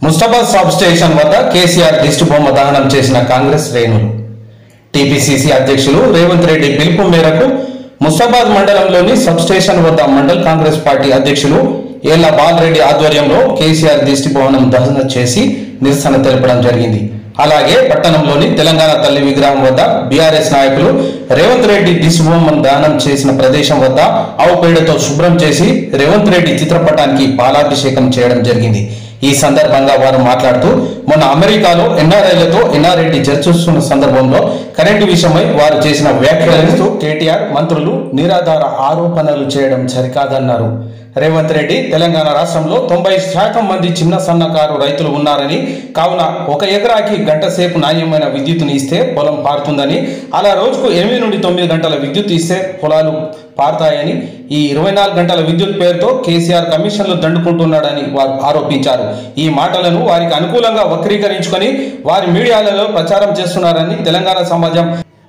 Mustabad sub station వద్ద కేసీఆర్ దిష్టి బొమ్మ దహనం చేసిన కాంగ్రెస్ శ్రేణులు టీపీసీసీ అధ్యక్షులు రేవంత్ రెడ్డి పిలుపు మేరకు ముస్తాబాద్ మండలంలోని సబ్ స్టేషన్ వద్ద మండల్ కాంగ్రెస్ పార్టీ అధ్యక్షులు ఏళ్ల బాలరెడ్డి ఆధ్వర్యంలో కేసీఆర్ దిష్టి భవనం దహన చేసి నిరసన తెలపడం జరిగింది అలాగే పట్టణంలోని తెలంగాణ తల్లి విగ్రహం వద్ద బీఆర్ఎస్ నాయకులు రేవంత్ రెడ్డి దిష్టి బొమ్మను దానం చేసిన ప్రదేశం వద్ద ఆవు పేడతో శుభ్రం చేసి రేవంత్ రెడ్డి చిత్రపటానికి పాలాభిషేకం చేయడం జరిగింది ఈ సందర్భంగా వారు మాట్లాడుతూ మొన్న అమెరికాలో ఎన్ఆర్ఐలతో ఎన్ఆర్రెడ్డి చర్చిస్తున్న సందర్భంలో కరెంటు విషయమై వారు చేసిన వ్యాఖ్యలతో కేటీఆర్ మంత్రులు నిరాధార ఆరోపణలు చేయడం సరికాదన్నారు రేవంత్ రెడ్డి తెలంగాణ రాష్ట్రంలో తొంభై శాతం మంది చిన్న సన్నకారు రైతులు ఉన్నారని కావున ఒక ఎకరాకి గంట సేపు నాణ్యమైన విద్యుత్తుని ఇస్తే పొలం పారుతుందని అలా రోజుకు ఎనిమిది నుండి తొమ్మిది గంటల విద్యుత్ ఇస్తే పొలాలు పారుతాయని ఈ ఇరవై నాలుగు గంటల విద్యుత్ పేరుతో కేసీఆర్ కమిషన్లు దండుకుంటున్నాడని వారు ఆరోపించారు ఈ మాటలను వారికి అనుకూలంగా వక్రీకరించుకొని వారి మీడియాలలో ప్రచారం చేస్తున్నారని తెలంగాణ సమాజం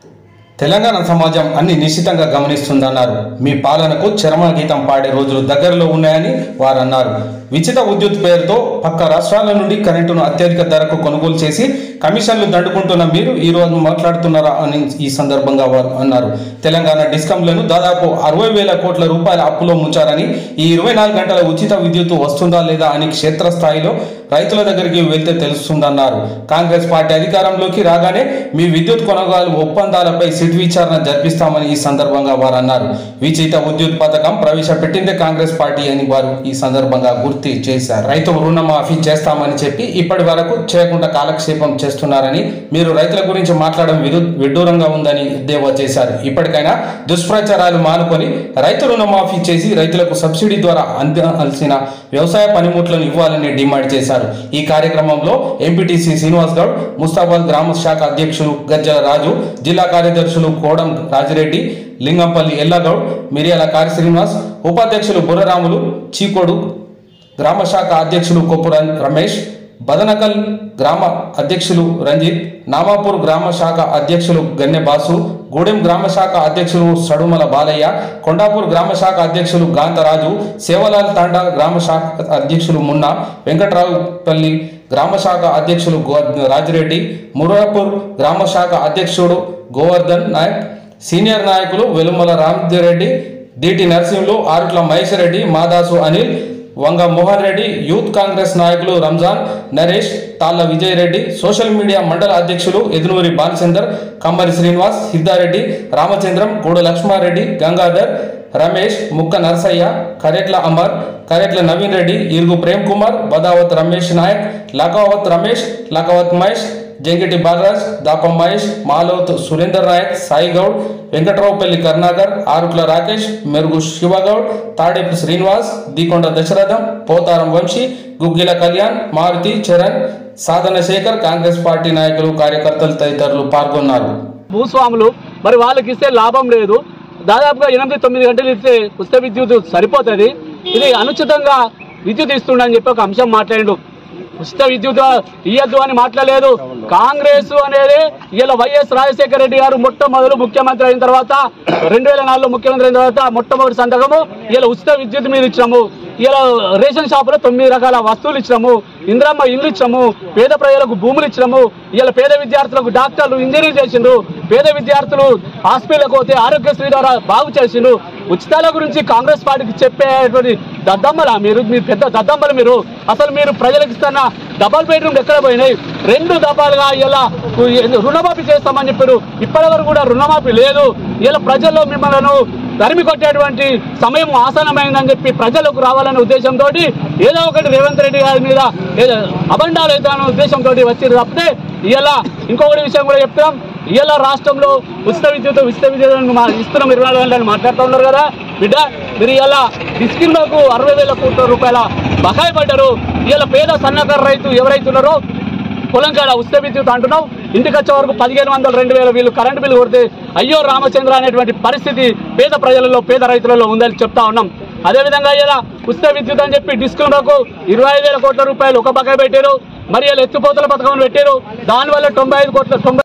తెలంగాణ సమాజం అన్ని నిశ్చితంగా గమనిస్తుందన్నారు మీ పాలనకు చరమ గీతం పాడే రోజులు దగ్గరలో ఉన్నాయని వారు అన్నారు ఉచిత విద్యుత్ పేరుతో పక్క రాష్ట్రాల నుండి కరెంటును అత్యధిక ధరకు కొనుగోలు చేసి కమిషన్లు దండుకుంటున్న మీరు ఈ రోజు మాట్లాడుతున్నారా అని ఈ సందర్భంగా వారు అన్నారు తెలంగాణ డిస్కంలను దాదాపు అరవై వేల కోట్ల రూపాయల అప్పులో ముంచారని ఈ ఇరవై నాలుగు గంటల ఉచిత విద్యుత్ వస్తుందా లేదా అని క్షేత్రస్థాయిలో రైతుల దగ్గరికి వెళ్తే తెలుస్తుందన్నారు కాంగ్రెస్ పార్టీ అధికారంలోకి రాగానే మీ విద్యుత్ కొనుగోలు ఒప్పందాలపై సిట్ విచారణ జరిపిస్తామని ఈ సందర్భంగా వారు అన్నారు విచిత విద్యుత్ పథకం ప్రవేశపెట్టిందే కాంగ్రెస్ పార్టీ అని వారు ఈ సందర్భంగా గుర్తు చేశారు రైతు రుణమాఫీ చేస్తామని చెప్పి ఇప్పటి వరకు చేయకుండా కాలక్షేపం చేస్తున్నారని మీరు రైతుల గురించి మాట్లాడడం విరు విడ్డూరంగా ఉందని ఎద్దేవా చేశారు ఇప్పటికైనా దుష్ప్రచారాలు మానుకొని రైతు రుణమాఫీ చేసి రైతులకు సబ్సిడీ ద్వారా అందాల్సిన వ్యవసాయ పనిముట్లను ఇవ్వాలని డిమాండ్ చేశారు ఈ కార్యక్రమంలో ఎంపీటీసీ శ్రీనివాస్ గౌడ్ ముస్తాబాద్ గ్రామ శాఖ అధ్యక్షులు గజ్జల రాజు జిల్లా కార్యదర్శులు కోడం రాజిరెడ్డి లింగంపల్లి ఎల్లగౌడ్ మిరియాల కారి శ్రీనివాస్ ఉపాధ్యక్షులు బుర్రరాములు చీకోడు గ్రామ శాఖ అధ్యక్షులు కొప్పు రం- రమేష్ బదనకల్ గ్రామ అధ్యక్షులు రంజిత్ నామాపూర్ గ్రామ శాఖ అధ్యక్షులు గన్నె బాసు గూడెం గ్రామ శాఖ అధ్యక్షులు సడుమల బాలయ్య కొండాపూర్ గ్రామ శాఖ అధ్యక్షులు గాంతరాజు సేవలాల్ తాండా గ్రామ శాఖ అధ్యక్షులు మున్నా వెంకట్రావుపల్లి గ్రామ శాఖ అధ్యక్షులు గో రాజిరెడ్డి మురాపూర్ గ్రామ శాఖ అధ్యక్షుడు గోవర్ధన్ నాయక్ సీనియర్ నాయకులు వెలుమల రామరెడ్డి డిటి నరసింహులు ఆరుట్ల మహేష్ రెడ్డి మాదాసు అనిల్ వంగ మోహన్ రెడ్డి యూత్ కాంగ్రెస్ నాయకులు రంజాన్ నరేష్ తాళ్ల విజయ్ రెడ్డి సోషల్ మీడియా మండల అధ్యక్షులు ఎదునూరి బాలచందర్ కమ్మరి శ్రీనివాస్ సిద్ధారెడ్డి రామచంద్రం గూడ లక్ష్మారెడ్డి గంగాధర్ రమేష్ ముక్క నరసయ్య కరెట్ల అమర్ కరెట్ల నవీన్ రెడ్డి ఇరుగు ప్రేమ్ కుమార్ బదావత్ రమేష్ నాయక్ లకావత్ రమేష్ లకావత్ మహేష్ జంగిటి బాలరాజ్ దాపం మహేష్ మాలోత్ సురేందర్ నాయక్ సాయి గౌడ్ వెంకట్రావుపల్లి కరుణాకర్ ఆరుట్ల రాకేష్ మెరుగు శివగౌడ్ తాడేపు శ్రీనివాస్ దీకొండ దశరథం పోతారం వంశీ గుగ్గిల కళ్యాణ్ మారుతి చరణ్ సాధన శేఖర్ కాంగ్రెస్ పార్టీ నాయకులు కార్యకర్తలు తదితరులు పాల్గొన్నారు భూస్వాములు మరి వాళ్ళకి ఇస్తే లాభం లేదు దాదాపుగా ఎనిమిది తొమ్మిది గంటలు ఇస్తే ఉచిత విద్యుత్ సరిపోతుంది ఇది అనుచితంగా విద్యుత్ ఇస్తుండని చెప్పి ఒక అంశం మాట్లాడిండు ఉచిత విద్యుత్ ఇయ్యద్దు అని మాట్లాడలేదు కాంగ్రెస్ అనేది ఇలా వైఎస్ రాజశేఖర రెడ్డి గారు మొట్టమొదలు ముఖ్యమంత్రి అయిన తర్వాత రెండు వేల నాలుగులో ముఖ్యమంత్రి అయిన తర్వాత మొట్టమొదటి సంతకము ఇలా ఉచిత విద్యుత్ మీద ఇచ్చినాము ఇలా రేషన్ షాపులో తొమ్మిది రకాల వస్తువులు ఇచ్చినాము ఇంద్రమ్మ ఇల్లు ఇచ్చాము పేద ప్రజలకు భూములు ఇచ్చినాము ఇలా పేద విద్యార్థులకు డాక్టర్లు ఇంజనీర్ చేసిండ్రు పేద విద్యార్థులు హాస్పిటల్కి పోతే ఆరోగ్యశ్రీ ద్వారా బాగు చేసిండ్రు ఉచితాల గురించి కాంగ్రెస్ పార్టీకి చెప్పేటువంటి దద్దమ్మల మీరు మీరు పెద్ద దద్దమ్మలు మీరు అసలు మీరు ప్రజలకు ఇస్తున్న డబల్ బెడ్రూమ్ ఎక్కడ పోయినాయి రెండు దఫాలుగా ఇలా రుణమాఫీ చేస్తామని చెప్పారు ఇప్పటి వరకు కూడా రుణమాఫీ లేదు ఇలా ప్రజల్లో మిమ్మల్ని తరిమి కొట్టేటువంటి సమయం ఆసనమైందని చెప్పి ప్రజలకు రావాలనే ఉద్దేశంతో ఏదో ఒకటి రేవంత్ రెడ్డి గారి మీద ఏదో అబండాలు అవుతానన్న ఉద్దేశంతో వచ్చి తప్పితే ఇలా ఇంకొకటి విషయం కూడా చెప్తాం ఇలా రాష్ట్రంలో ఉచిత విద్యుత్ ఉచిత విద్యుత్ మా ఇస్తున్నాం ఇరవై నాలుగు గంటలు మాట్లాడుతూ ఉన్నారు కదా బిడ్డ మీరు ఇలా డిస్కిన్లకు అరవై వేల కోట్ల రూపాయల బకాయి పడ్డారు ఇలా పేద సన్నకారు రైతు ఎవరైతే ఉన్నారో పొలం కాడ ఉచిత విద్యుత్ అంటున్నాం ఇంటికి వచ్చే వరకు పదిహేను వందలు రెండు వేల వీళ్ళు కరెంటు బిల్లు కొడితే అయ్యో రామచంద్ర అనేటువంటి పరిస్థితి పేద ప్రజలలో పేద రైతులలో ఉందని చెప్తా ఉన్నాం అదేవిధంగా ఇలా ఉచిత విద్యుత్ అని చెప్పి డిస్కౌంట్లకు ఇరవై ఐదు వేల కోట్ల రూపాయలు ఒక బకాయి పెట్టారు మరి ఇలా ఎత్తుపోతల పథకం పెట్టారు దానివల్ల తొంభై ఐదు కోట్ల తొంభై